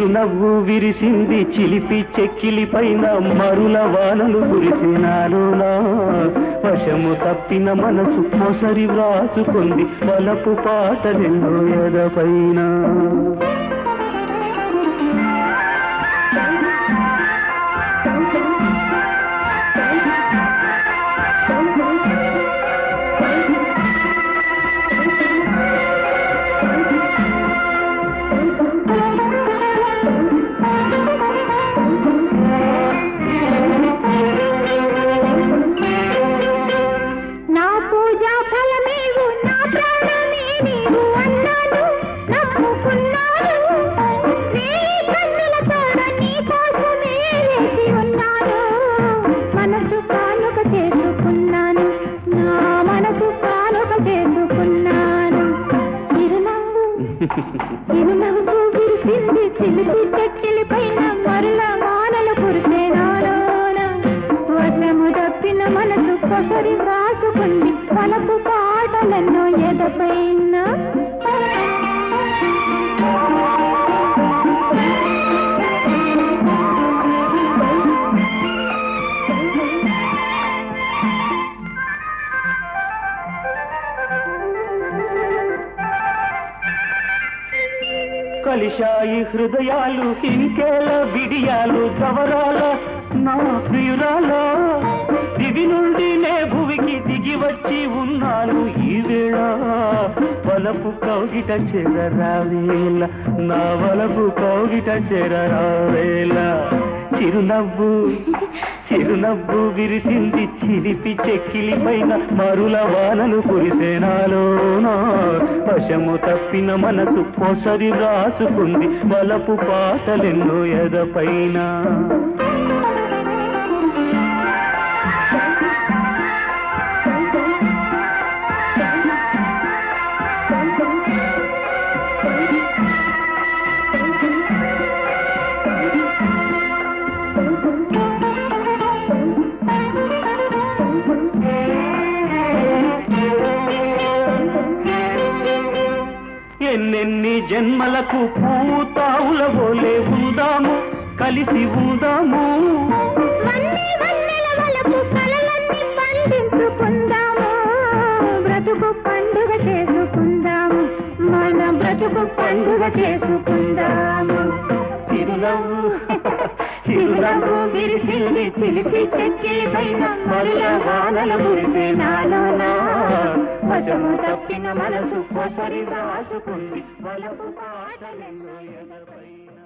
చిరునవ్వు విరిసింది చిలిపి చెక్కిలి పైన మరుల వానలు కురిసినాలోనా వశము తప్పిన మనసు మొసరి వ్రాసుకుంది వలపు పాటలెన్నో ఎదపైన నా పూజా ఫలమేవు నా ప్రాణమే నీవు అన్నాను నమ్ముకున్నాను నీ కన్నులతోడ నీ కోసమే వేచి ఉన్నాను మనసు కానుక చేసుకున్నాను నా మనసు కానుక చేసుకున్నాను చిరునవ్వు చిరునవ్వు విరిసింది చిలిపి చెక్కిలి పైన మరల వానలు కురిసేనాలోన వశము తప్పిన మనసు కొసరి రాసుకుంది పలపు పాటలెన్నో ఎదపైన కలిశాయి హృదయాలు ఇంకేల విడియాలు చవరాల నా ప్రియురాల దివి నుండి నే భువికి దిగి వచ్చి ఉన్నాను ఈ వేళ వలపు కౌగిట చెరరావేల నా వలపు కౌగిట చెరరావేల చిరునవ్వు చిరునవ్వు విరిసింది చిలిపి చెక్కిలి పైన మరుల వానలు కురిసేనాలోనా వశము తప్పిన మనసు పొసరి రాసుకుంది వలపు పాటలెన్నో ఎదపైన ఎన్నెన్ని జన్మలకు పూతావుల పోలే ఉందాము కలిసి ఉందాము వన్నె వన్నెల వలపు కలలన్నీ పండించుకుందాము బ్రతుకు పండుగ చేసుకుందాము మన బ్రతుకు పండుగ చేసుకుందాము చిరునవ్వు చిరునవ్వు విరిసింది చిలిపి చెక్కిలి పైన మరుల వానల కురిసే నాలోన వశము తప్పిన మనసు పొసరి రాసుకుంది వలపు పాటలెన్నో ఎదపైన